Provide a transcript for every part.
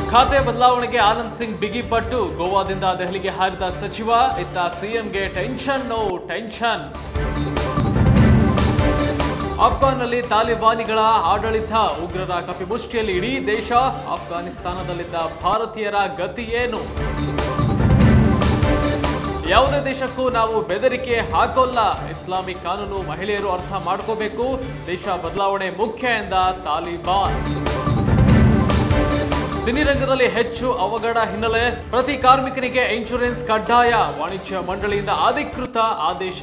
ಖಾತೆ ಬದಲಾವಣೆಗೆ ಆನಂದ್ ಸಿಂಗ್ ಬಿಗಿಪಟ್ಟು ಗೋವಾದಿಂದ ದೆಹಲಿಗೆ ಹಾರಿದ ಸಚಿವ ಇತ್ತ ಸಿಎಂಗೆ ಟೆನ್ಷನ್ ನೋ ಟೆನ್ಷನ್ ಅಫ್ಘಾನ್ನಲ್ಲಿ ತಾಲಿಬಾನಿಗಳ ಆಡಳಿತ ಉಗ್ರರ ಕಪಿಮುಷ್ಟಿಯಲ್ಲಿ ಇಡೀ ದೇಶ ಅಫ್ಘಾನಿಸ್ತಾನದಲ್ಲಿದ್ದ ಭಾರತೀಯರ ಗತಿ ಏನು ಯಾವುದೇ ದೇಶಕ್ಕೂ ನಾವು ಬೆದರಿಕೆ ಹಾಕೋಲ್ಲ ಇಸ್ಲಾಮಿಕ್ ಕಾನೂನು ಮಹಿಳೆಯರು ಅರ್ಥ ಮಾಡ್ಕೋಬೇಕು ದೇಶ ಬದಲಾವಣೆ ಮುಖ್ಯ ಎಂದ ತಾಲಿಬಾನ್ ಸಿನಿರಂಗದಲ್ಲಿ ಹೆಚ್ಚು ಅವಘಡ ಹಿನ್ನೆಲೆ ಪ್ರತಿ ಕಾರ್ಮಿಕನಿಗೆ ಇನ್ಶೂರೆನ್ಸ್ ಕಡ್ಡಾಯ ವಾಣಿಜ್ಯ ಮಂಡಳಿಯಿಂದ ಅಧಿಕೃತ ಆದೇಶ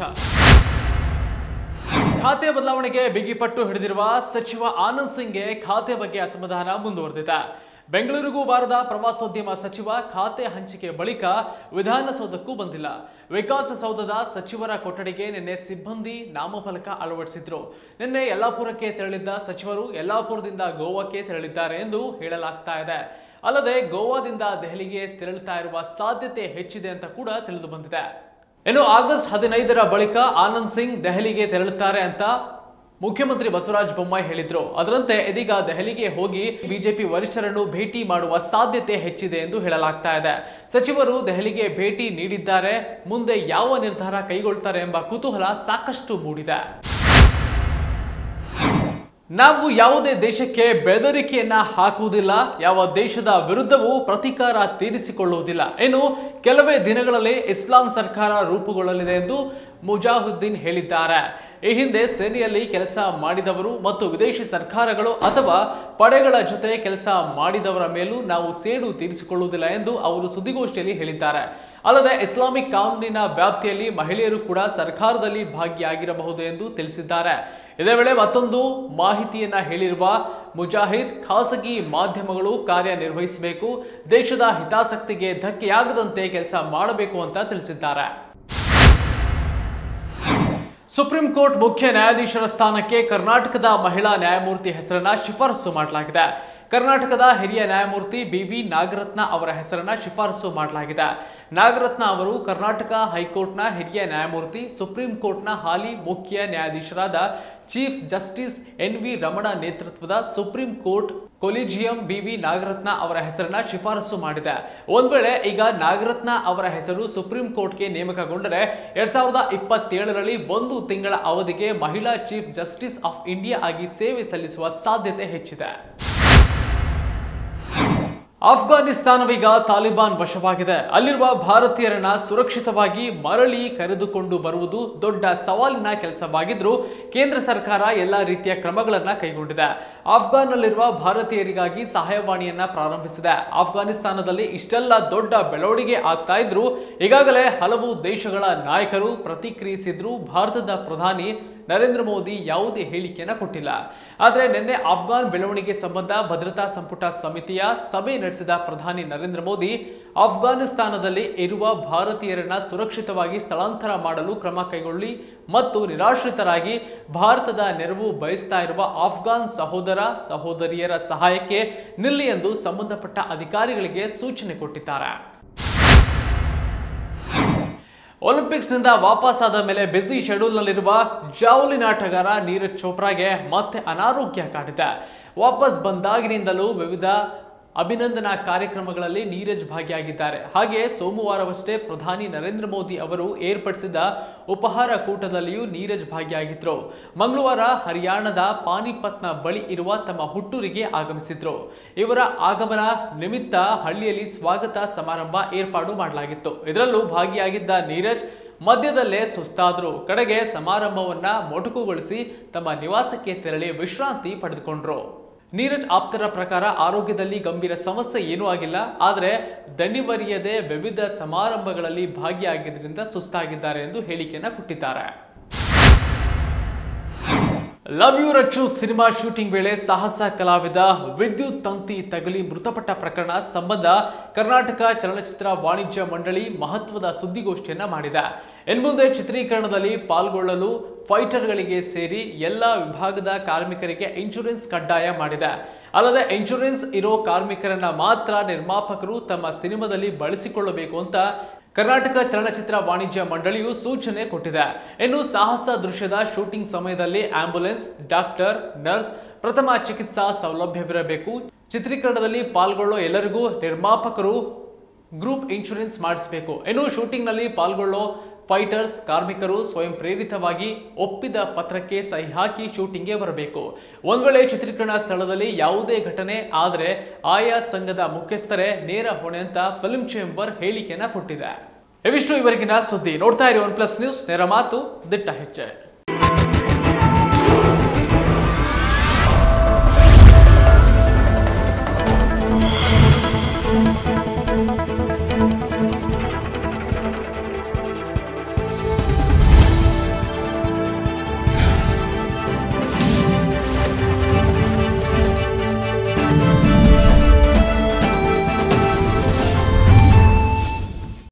ಖಾತೆ ಬದಲಾವಣೆಗೆ ಬಿಗಿಪಟ್ಟು ಹಿಡಿದಿರುವ ಸಚಿವ ಆನಂದ್ ಸಿಂಗ್ಗೆ ಖಾತೆ ಬಗ್ಗೆ ಅಸಮಾಧಾನ ಮುಂದುವರೆದಿದೆ ಬೆಂಗಳೂರಿಗೂ ಬಾರದ ಪ್ರವಾಸೋದ್ಯಮ ಸಚಿವ ಖಾತೆ ಹಂಚಿಕೆ ಬಳಿಕ ವಿಧಾನಸೌಧಕ್ಕೂ ಬಂದಿಲ್ಲ ವಿಕಾಸಸೌಧದ ಸಚಿವರ ಕೊಠಡಿಗೆ ನಿನ್ನೆ ಸಿಬ್ಬಂದಿ ನಾಮಫಲಕ ಅಳವಡಿಸಿದ್ರು ನಿನ್ನೆ ಯಲ್ಲಾಪುರಕ್ಕೆ ತೆರಳಿದ್ದ ಸಚಿವರು ಯಲ್ಲಾಪುರದಿಂದ ಗೋವಾಕ್ಕೆ ತೆರಳಿದ್ದಾರೆ ಎಂದು ಹೇಳಲಾಗ್ತಾ ಇದೆ ಅಲ್ಲದೆ ಗೋವಾದಿಂದ ದೆಹಲಿಗೆ ತೆರಳುತ್ತಾ ಇರುವ ಸಾಧ್ಯತೆ ಹೆಚ್ಚಿದೆ ಅಂತ ಕೂಡ ತಿಳಿದು ಬಂದಿದೆ ಇನ್ನು ಆಗಸ್ಟ್ ಹದಿನೈದರ ಬಳಿಕ ಆನಂದ್ ಸಿಂಗ್ ದೆಹಲಿಗೆ ತೆರಳುತ್ತಾರೆ ಅಂತ ಮುಖ್ಯಮಂತ್ರಿ ಬಸವರಾಜ ಬೊಮ್ಮಾಯಿ ಹೇಳಿದ್ರು ಅದರಂತೆ ಇದೀಗ ದೆಹಲಿಗೆ ಹೋಗಿ ಬಿಜೆಪಿ ವರಿಷ್ಠರನ್ನು ಭೇಟಿ ಮಾಡುವ ಸಾಧ್ಯತೆ ಹೆಚ್ಚಿದೆ ಎಂದು ಹೇಳಲಾಗ್ತಾ ಇದೆ ಸಚಿವರು ದೆಹಲಿಗೆ ಭೇಟಿ ನೀಡಿದ್ದಾರೆ ಮುಂದೆ ಯಾವ ನಿರ್ಧಾರ ಕೈಗೊಳ್ತಾರೆ ಎಂಬ ಕುತೂಹಲ ಸಾಕಷ್ಟು ಮೂಡಿದೆ ನಾವು ಯಾವುದೇ ದೇಶಕ್ಕೆ ಬೆದರಿಕೆಯನ್ನ ಹಾಕುವುದಿಲ್ಲ ಯಾವ ದೇಶದ ವಿರುದ್ಧವೂ ಪ್ರತೀಕಾರ ತೀರಿಸಿಕೊಳ್ಳುವುದಿಲ್ಲ ಇನ್ನು ಕೆಲವೇ ದಿನಗಳಲ್ಲಿ ಇಸ್ಲಾಂ ಸರ್ಕಾರ ರೂಪುಗೊಳ್ಳಲಿದೆ ಎಂದು ಮುಜಾಹುದ್ದೀನ್ ಹೇಳಿದ್ದಾರೆ ಈ ಹಿಂದೆ ಸೇನೆಯಲ್ಲಿ ಕೆಲಸ ಮಾಡಿದವರು ಮತ್ತು ವಿದೇಶಿ ಸರ್ಕಾರಗಳು ಅಥವಾ ಪಡೆಗಳ ಜೊತೆ ಕೆಲಸ ಮಾಡಿದವರ ಮೇಲೂ ನಾವು ಸೇಡು ತೀರಿಸಿಕೊಳ್ಳುವುದಿಲ್ಲ ಎಂದು ಅವರು ಸುದ್ದಿಗೋಷ್ಠಿಯಲ್ಲಿ ಹೇಳಿದ್ದಾರೆ ಅಲ್ಲದೆ ಇಸ್ಲಾಮಿಕ್ ಕಾನೂನಿನ ವ್ಯಾಪ್ತಿಯಲ್ಲಿ ಮಹಿಳೆಯರು ಕೂಡ ಸರ್ಕಾರದಲ್ಲಿ ಭಾಗಿಯಾಗಿರಬಹುದು ಎಂದು ತಿಳಿಸಿದ್ದಾರೆ ಇದೇ ವೇಳೆ ಮತ್ತೊಂದು ಮಾಹಿತಿಯನ್ನ ಹೇಳಿರುವ ಮುಜಾಹಿದ್ ಖಾಸಗಿ ಮಾಧ್ಯಮಗಳು ಕಾರ್ಯನಿರ್ವಹಿಸಬೇಕು ದೇಶದ ಹಿತಾಸಕ್ತಿಗೆ ಧಕ್ಕೆಯಾಗದಂತೆ ಕೆಲಸ ಮಾಡಬೇಕು ಅಂತ ತಿಳಿಸಿದ್ದಾರೆ ಸುಪ್ರೀಂ ಕೋರ್ಟ್ ಮುಖ್ಯ ನ್ಯಾಯಾಧೀಶರ ಸ್ಥಾನಕ್ಕೆ ಕರ್ನಾಟಕದ ಮಹಿಳಾ ನ್ಯಾಯಮೂರ್ತಿ ಹೆಸರನ್ನ ಶಿಫಾರಸು ಮಾಡಲಾಗಿದೆ ಕರ್ನಾಟಕದ ಹಿರಿಯ ನ್ಯಾಯಮೂರ್ತಿ ಬಿ ವಿ ನಾಗರತ್ನ ಅವರ ಹೆಸರನ್ನ ಶಿಫಾರಸು ಮಾಡಲಾಗಿದೆ ನಾಗರತ್ನ ಅವರು ಕರ್ನಾಟಕ ಹೈಕೋರ್ಟ್ನ ಹಿರಿಯ ನ್ಯಾಯಮೂರ್ತಿ ಸುಪ್ರೀಂ ಕೋರ್ಟ್ನ ಹಾಲಿ ಮುಖ್ಯ ನ್ಯಾಯಾಧೀಶರಾದ chief justice N V Ramana ನೇತೃತ್ವದ supreme court collegium B V Nagarathna ಅವರ ಹೆಸರನ್ನ ಶಿಫಾರಸು ಮಾಡಿದೆ ಒಂದ್ ವೇಳೆ ಈಗ ನಾಗರತ್ನ ಅವರ ಹೆಸರು ಸುಪ್ರೀಂ ಕೋರ್ಟ್ಗೆ ನೇಮಕಗೊಂಡರೆ ಎರಡ್ ಸಾವಿರದ ಇಪ್ಪತ್ತೇಳರಲ್ಲಿ ಒಂದು ತಿಂಗಳ ಅವಧಿಗೆ ಮಹಿಳಾ ಚೀಫ್ ಜಸ್ಟಿಸ್ ಆಫ್ ಇಂಡಿಯಾ ಆಗಿ ಸೇವೆ ಸಲ್ಲಿಸುವ ಸಾಧ್ಯತೆ ಹೆಚ್ಚಿದೆ ಅಫ್ಘಾನಿಸ್ತಾನವೀಗ ತಾಲಿಬಾನ್ ವಶವಾಗಿದೆ ಅಲ್ಲಿರುವ ಭಾರತೀಯರನ್ನ ಸುರಕ್ಷಿತವಾಗಿ ಮರಳಿ ಕರೆದುಕೊಂಡು ಬರುವುದು ದೊಡ್ಡ ಸವಾಲಿನ ಕೆಲಸವಾಗಿದ್ರೂ ಕೇಂದ್ರ ಸರ್ಕಾರ ಎಲ್ಲಾ ರೀತಿಯ ಕ್ರಮಗಳನ್ನ ಕೈಗೊಂಡಿದೆ ಅಫ್ಘಾನ್ನಲ್ಲಿರುವ ಭಾರತೀಯರಿಗಾಗಿ ಸಹಾಯವಾಣಿಯನ್ನ ಪ್ರಾರಂಭಿಸಿದೆ ಅಫ್ಘಾನಿಸ್ತಾನದಲ್ಲಿ ಇಷ್ಟೆಲ್ಲ ದೊಡ್ಡ ಬೆಳವಣಿಗೆ ಆಗ್ತಾ ಇದ್ರು ಈಗಾಗಲೇ ಹಲವು ದೇಶಗಳ ನಾಯಕರು ಪ್ರತಿಕ್ರಿಯಿಸಿದ್ರು ಭಾರತದ ಪ್ರಧಾನಿ ನರೇಂದ್ರ ಮೋದಿ ಯಾವುದೇ ಹೇಳಿಕೆಯನ್ನ ಕೊಟ್ಟಿಲ್ಲ ಆದರೆ ನಿನ್ನೆ ಅಫ್ಘಾನ್ ಬೆಳವಣಿಗೆ ಸಂಬಂಧ ಭದ್ರತಾ ಸಂಪುಟ ಸಮಿತಿಯ ಸಭೆ ನಡೆಸಿದ ಪ್ರಧಾನಿ ನರೇಂದ್ರ ಮೋದಿ ಅಫ್ಘಾನಿಸ್ತಾನದಲ್ಲಿ ಇರುವ ಭಾರತೀಯರನ್ನ ಸುರಕ್ಷಿತವಾಗಿ ಸ್ಥಳಾಂತರ ಮಾಡಲು ಕ್ರಮ ಕೈಗೊಳ್ಳಿ ಮತ್ತು ನಿರಾಶ್ರಿತರಾಗಿ ಭಾರತದ ನೆರವು ಬಯಸ್ತಾ ಇರುವ ಅಫ್ಘಾನ್ ಸಹೋದರ ಸಹೋದರಿಯರ ಸಹಾಯಕ್ಕೆ ನಿಲ್ಲಿ ಎಂದು ಸಂಬಂಧಪಟ್ಟ ಅಧಿಕಾರಿಗಳಿಗೆ ಸೂಚನೆ ಕೊಟ್ಟಿದ್ದಾರೆ ಒಲಿಂಪಿಕ್ಸ್ನಿಂದ ವಾಪಸ್ಸಾದ ಮೇಲೆ ಬ್ಯುಸಿ ಶೆಡ್ಯೂಲ್ನಲ್ಲಿರುವ ಜಾವಲಿನ್ ಆಟಗಾರ ನೀರಜ್ ಚೋಪ್ರಾಗೆ ಮತ್ತೆ ಅನಾರೋಗ್ಯ ಕಾಡಿದೆ ವಾಪಸ್ ಬಂದಾಗಿನಿಂದಲೂ ವಿವಿಧ ಅಭಿನಂದನಾ ಕಾರ್ಯಕ್ರಮಗಳಲ್ಲಿ ನೀರಜ್ ಭಾಗಿಯಾಗಿದ್ದಾರೆ ಹಾಗೆ ಸೋಮವಾರವಷ್ಟೇ ಪ್ರಧಾನಿ ನರೇಂದ್ರ ಮೋದಿ ಅವರು ಏರ್ಪಡಿಸಿದ ಉಪಹಾರ ಕೂಟದಲ್ಲಿಯೂ ನೀರಜ್ ಭಾಗಿಯಾಗಿದ್ರು ಮಂಗಳವಾರ ಹರಿಯಾಣದ ಪಾನಿಪತ್ನ ಬಳಿ ಇರುವ ತಮ್ಮ ಹುಟ್ಟೂರಿಗೆ ಆಗಮಿಸಿದ್ರು ಇವರ ಆಗಮನ ನಿಮಿತ್ತ ಹಳ್ಳಿಯಲ್ಲಿ ಸ್ವಾಗತ ಸಮಾರಂಭ ಏರ್ಪಾಡು ಮಾಡಲಾಗಿತ್ತು ಇದರಲ್ಲೂ ಭಾಗಿಯಾಗಿದ್ದ ನೀರಜ್ ಮಧ್ಯದಲ್ಲೇ ಸುಸ್ತಾದ್ರು ಕಡೆಗೆ ಸಮಾರಂಭವನ್ನ ಮೊಟಕುಗೊಳಿಸಿ ತಮ್ಮ ನಿವಾಸಕ್ಕೆ ತೆರಳಿ ವಿಶ್ರಾಂತಿ ಪಡೆದುಕೊಂಡ್ರು ನೀರಜ್ ಆಪ್ತರ ಪ್ರಕಾರ ಆರೋಗ್ಯದಲ್ಲಿ ಗಂಭೀರ ಸಮಸ್ಯೆ ಏನೂ ಆಗಿಲ್ಲ ಆದರೆ ದಣಿವರಿಯದೆ ವಿವಿಧ ಸಮಾರಂಭಗಳಲ್ಲಿ ಭಾಗಿಯಾಗಿದ್ದರಿಂದ ಸುಸ್ತಾಗಿದ್ದಾರೆ ಎಂದು ಹೇಳಿಕೆಯನ್ನ ಕೊಟ್ಟಿದ್ದಾರೆ love you Rachu cinema shooting ವೇಳೆ ಸಾಹಸ ಕಲಾವಿದ ವಿದ್ಯುತ್ ತಂತಿ ತಗುಲಿ ಮೃತಪಟ್ಟ ಪ್ರಕರಣ ಸಂಬಂಧ ಕರ್ನಾಟಕ ಚಲನಚಿತ್ರ ವಾಣಿಜ್ಯ ಮಂಡಳಿ ಮಹತ್ವದ ಸುದ್ದಿಗೋಷ್ಠಿಯನ್ನ ಮಾಡಿದೆ ಇನ್ಮುಂದೆ ಚಿತ್ರೀಕರಣದಲ್ಲಿ ಪಾಲ್ಗೊಳ್ಳಲು ಫೈಟರ್ಗಳಿಗೆ ಸೇರಿ ಎಲ್ಲ ವಿಭಾಗದ ಕಾರ್ಮಿಕರಿಗೆ ಇನ್ಶೂರೆನ್ಸ್ ಕಡ್ಡಾಯ ಮಾಡಿದೆ ಅಲ್ಲದೆ ಇನ್ಶೂರೆನ್ಸ್ ಇರೋ ಕಾರ್ಮಿಕರನ್ನ ಮಾತ್ರ ನಿರ್ಮಾಪಕರು ತಮ್ಮ ಸಿನಿಮಾದಲ್ಲಿ ಬಳಸಿಕೊಳ್ಳಬೇಕು ಅಂತ ಕರ್ನಾಟಕ ಚಲನಚಿತ್ರ ವಾಣಿಜ್ಯ ಮಂಡಳಿಯು ಸೂಚನೆ ಕೊಟ್ಟಿದೆ ಇನ್ನು ಸಾಹಸ ದೃಶ್ಯದ ಶೂಟಿಂಗ್ ಸಮಯದಲ್ಲಿ ಆಂಬ್ಯುಲೆನ್ಸ್ ಡಾಕ್ಟರ್ ನರ್ಸ್ ಪ್ರಥಮ ಚಿಕಿತ್ಸಾ ಸೌಲಭ್ಯವಿರಬೇಕು ಚಿತ್ರೀಕರಣದಲ್ಲಿ ಪಾಲ್ಗೊಳ್ಳೋ ಎಲ್ಲರಿಗೂ ನಿರ್ಮಾಪಕರು ಗ್ರೂಪ್ ಇನ್ಶೂರೆನ್ಸ್ ಮಾಡಿಸಬೇಕು ಇನ್ನು ಶೂಟಿಂಗ್ನಲ್ಲಿ ಪಾಲ್ಗೊಳ್ಳೋ ಫೈಟರ್ಸ್ ಕಾರ್ಮಿಕರು ಸ್ವಯಂ ಪ್ರೇರಿತವಾಗಿ ಒಪ್ಪಿದ ಪತ್ರಕ್ಕೆ ಸಹಿ ಹಾಕಿ ಶೂಟಿಂಗ್ಗೆ ಬರಬೇಕು ಒಂದ್ ವೇಳೆ ಚಿತ್ರೀಕರಣ ಸ್ಥಳದಲ್ಲಿ ಯಾವುದೇ ಘಟನೆ ಆದರೆ ಆಯಾ ಸಂಘದ ಮುಖ್ಯಸ್ಥರೇ ನೇರ ಹೊಣೆ ಅಂತ ಫಿಲ್ಮ್ ಚೇಂಬರ್ ಹೇಳಿಕೆಯನ್ನ ಕೊಟ್ಟಿದೆ ಇವಿಷ್ಟು ಇವರೆಗಿನ ಸುದ್ದಿ ನೋಡ್ತಾ ಇರಿ ಒನ್ ಪ್ಲಸ್ ನ್ಯೂಸ್ ನೇರ ಮಾತು ದಿಟ್ಟ ಹೆಜ್ಜೆ